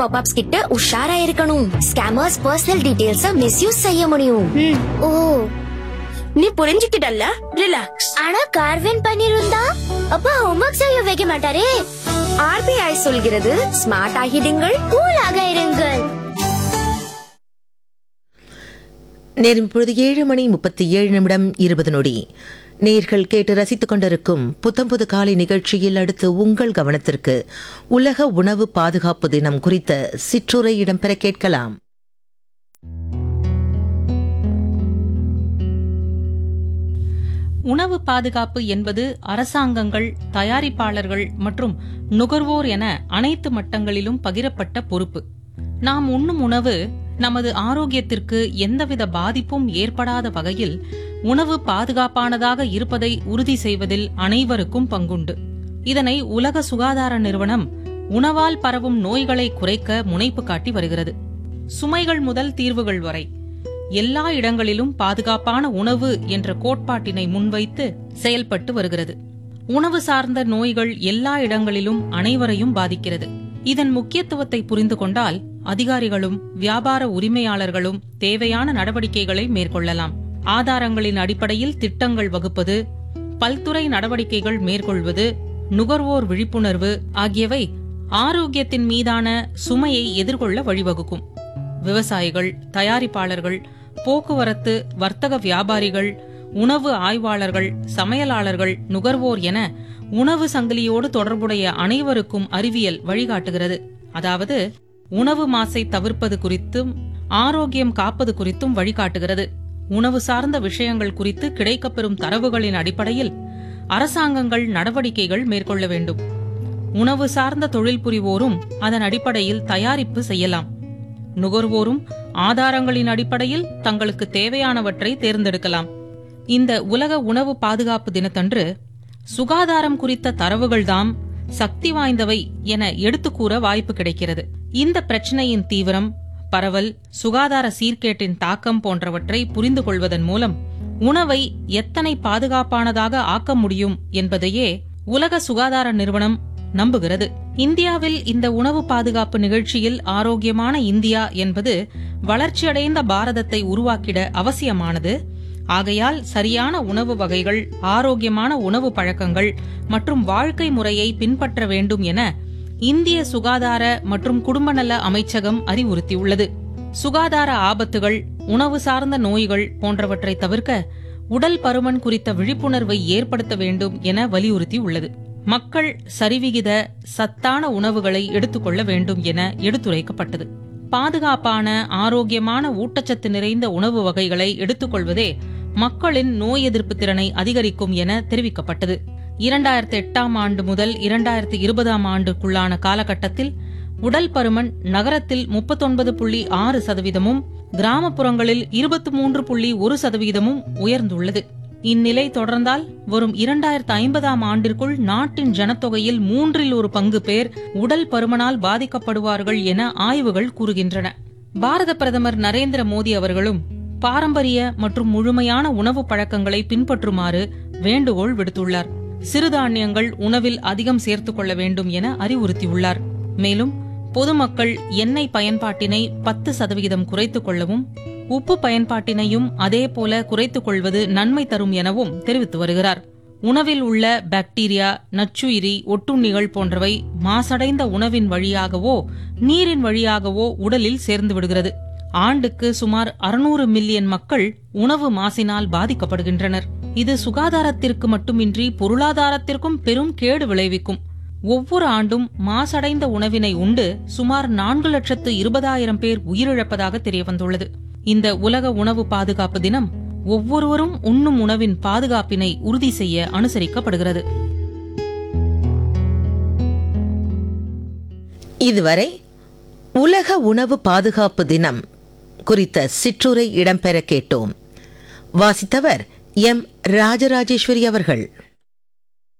pop-ups கிட்ட உஷாரா இருக்கணும் ஸ்கேமர்ஸ் பர்சனல் டீடைல்ஸ மிஸ்யூஸ் செய்ய முடியும் ஓ நீ புரிஞ்சுக்கிட்டல்ல ரிலாக்ஸ் ஆனா கார்வின் பண்ணிருந்தா அப்ப ஹோம்ஒர்க் செய்ய வைக்க மாட்டாரே ஆர்பிஐ சொல்கிறது ஸ்மார்ட் ஆகிடுங்கள் கூலாக இருங்கள் நேரம் இப்பொழுது ஏழு மணி முப்பத்தி ஏழு நிமிடம் இருபது நொடி நேர்கள் கேட்டு ரசித்துக் கொண்டிருக்கும் புத்தம்புது காலை நிகழ்ச்சியில் அடுத்து உங்கள் கவனத்திற்கு உலக உணவு பாதுகாப்பு தினம் குறித்த சிற்றுரை இடம்பெற கேட்கலாம் உணவு பாதுகாப்பு என்பது அரசாங்கங்கள் தயாரிப்பாளர்கள் மற்றும் நுகர்வோர் என அனைத்து மட்டங்களிலும் பகிரப்பட்ட பொறுப்பு நாம் உண்ணும் உணவு நமது ஆரோக்கியத்திற்கு எந்தவித பாதிப்பும் ஏற்படாத வகையில் உணவு பாதுகாப்பானதாக இருப்பதை உறுதி செய்வதில் அனைவருக்கும் பங்குண்டு இதனை உலக சுகாதார நிறுவனம் உணவால் பரவும் நோய்களை குறைக்க முனைப்பு காட்டி வருகிறது சுமைகள் முதல் தீர்வுகள் வரை எல்லா இடங்களிலும் பாதுகாப்பான உணவு என்ற கோட்பாட்டினை முன்வைத்து செயல்பட்டு வருகிறது உணவு சார்ந்த நோய்கள் எல்லா இடங்களிலும் அனைவரையும் பாதிக்கிறது இதன் முக்கியத்துவத்தை புரிந்து கொண்டால் அதிகாரிகளும் வியாபார உரிமையாளர்களும் தேவையான நடவடிக்கைகளை மேற்கொள்ளலாம் ஆதாரங்களின் அடிப்படையில் திட்டங்கள் வகுப்பது பல்துறை நடவடிக்கைகள் மேற்கொள்வது நுகர்வோர் விழிப்புணர்வு ஆகியவை ஆரோக்கியத்தின் மீதான சுமையை எதிர்கொள்ள வழிவகுக்கும் விவசாயிகள் தயாரிப்பாளர்கள் போக்குவரத்து வர்த்தக வியாபாரிகள் உணவு ஆய்வாளர்கள் சமையலாளர்கள் நுகர்வோர் என உணவு சங்கிலியோடு தொடர்புடைய அனைவருக்கும் அறிவியல் வழிகாட்டுகிறது அதாவது உணவு மாசை தவிர்ப்பது குறித்தும் ஆரோக்கியம் காப்பது குறித்தும் வழிகாட்டுகிறது உணவு சார்ந்த விஷயங்கள் குறித்து கிடைக்கப்பெறும் தரவுகளின் அடிப்படையில் அரசாங்கங்கள் நடவடிக்கைகள் மேற்கொள்ள வேண்டும் உணவு சார்ந்த தொழில் புரிவோரும் அதன் அடிப்படையில் தயாரிப்பு செய்யலாம் நுகர்வோரும் ஆதாரங்களின் அடிப்படையில் தங்களுக்கு தேவையானவற்றை தேர்ந்தெடுக்கலாம் இந்த உலக உணவு பாதுகாப்பு தினத்தன்று சுகாதாரம் குறித்த தரவுகள்தாம் சக்தி வாய்ந்தவை என எடுத்துக் கூற வாய்ப்பு கிடைக்கிறது இந்த பிரச்சனையின் தீவிரம் பரவல் சுகாதார சீர்கேட்டின் தாக்கம் போன்றவற்றை புரிந்து கொள்வதன் மூலம் உணவை எத்தனை பாதுகாப்பானதாக ஆக்க முடியும் என்பதையே உலக சுகாதார நிறுவனம் நம்புகிறது இந்தியாவில் இந்த உணவு பாதுகாப்பு நிகழ்ச்சியில் ஆரோக்கியமான இந்தியா என்பது வளர்ச்சியடைந்த பாரதத்தை உருவாக்கிட அவசியமானது ஆகையால் சரியான உணவு வகைகள் ஆரோக்கியமான உணவு பழக்கங்கள் மற்றும் வாழ்க்கை முறையை பின்பற்ற வேண்டும் என இந்திய சுகாதார மற்றும் குடும்பநல அமைச்சகம் அறிவுறுத்தியுள்ளது சுகாதார ஆபத்துகள் உணவு சார்ந்த நோய்கள் போன்றவற்றை தவிர்க்க உடல் பருமன் குறித்த விழிப்புணர்வை ஏற்படுத்த வேண்டும் என வலியுறுத்தியுள்ளது மக்கள் சரிவிகித சத்தான உணவுகளை எடுத்துக்கொள்ள வேண்டும் என எடுத்துரைக்கப்பட்டது பாதுகாப்பான ஆரோக்கியமான ஊட்டச்சத்து நிறைந்த உணவு வகைகளை எடுத்துக்கொள்வதே மக்களின் நோய் எதிர்ப்பு திறனை அதிகரிக்கும் என தெரிவிக்கப்பட்டது இரண்டாயிரத்தி எட்டாம் ஆண்டு முதல் இரண்டாயிரத்தி இருபதாம் ஆண்டுக்குள்ளான காலகட்டத்தில் உடல் பருமன் நகரத்தில் முப்பத்தொன்பது புள்ளி ஆறு சதவீதமும் கிராமப்புறங்களில் இருபத்தி மூன்று புள்ளி ஒரு சதவீதமும் உயர்ந்துள்ளது இந்நிலை தொடர்ந்தால் வரும் இரண்டாயிரத்து ஐம்பதாம் ஆண்டிற்குள் நாட்டின் ஜனத்தொகையில் மூன்றில் ஒரு பங்கு பேர் உடல் பருமனால் பாதிக்கப்படுவார்கள் என ஆய்வுகள் கூறுகின்றன பாரத பிரதமர் நரேந்திர மோடி அவர்களும் பாரம்பரிய மற்றும் முழுமையான உணவு பழக்கங்களை பின்பற்றுமாறு வேண்டுகோள் விடுத்துள்ளார் சிறுதானியங்கள் உணவில் அதிகம் சேர்த்துக் கொள்ள வேண்டும் என அறிவுறுத்தியுள்ளார் மேலும் பொதுமக்கள் எண்ணெய் பயன்பாட்டினை பத்து சதவிகிதம் குறைத்துக் கொள்ளவும் உப்பு பயன்பாட்டினையும் அதேபோல குறைத்துக் கொள்வது நன்மை தரும் எனவும் தெரிவித்து வருகிறார் உணவில் உள்ள பாக்டீரியா நச்சுயிரி ஒட்டுண்ணிகள் போன்றவை மாசடைந்த உணவின் வழியாகவோ நீரின் வழியாகவோ உடலில் சேர்ந்து விடுகிறது ஆண்டுக்கு சுமார் அறுநூறு மில்லியன் மக்கள் உணவு மாசினால் பாதிக்கப்படுகின்றனர் இது சுகாதாரத்திற்கு மட்டுமின்றி பொருளாதாரத்திற்கும் பெரும் கேடு விளைவிக்கும் ஒவ்வொரு ஆண்டும் மாசடைந்த உணவினை உண்டு சுமார் நான்கு லட்சத்து இருபதாயிரம் பேர் உயிரிழப்பதாக தெரியவந்துள்ளது இந்த உலக உணவு பாதுகாப்பு தினம் ஒவ்வொருவரும் உண்ணும் உணவின் பாதுகாப்பினை உறுதி செய்ய அனுசரிக்கப்படுகிறது இதுவரை உலக உணவு பாதுகாப்பு தினம் குறித்த சிற்றுரை இடம்பெற கேட்டோம் வாசித்தவர் எம் ராஜராஜேஸ்வரி அவர்கள்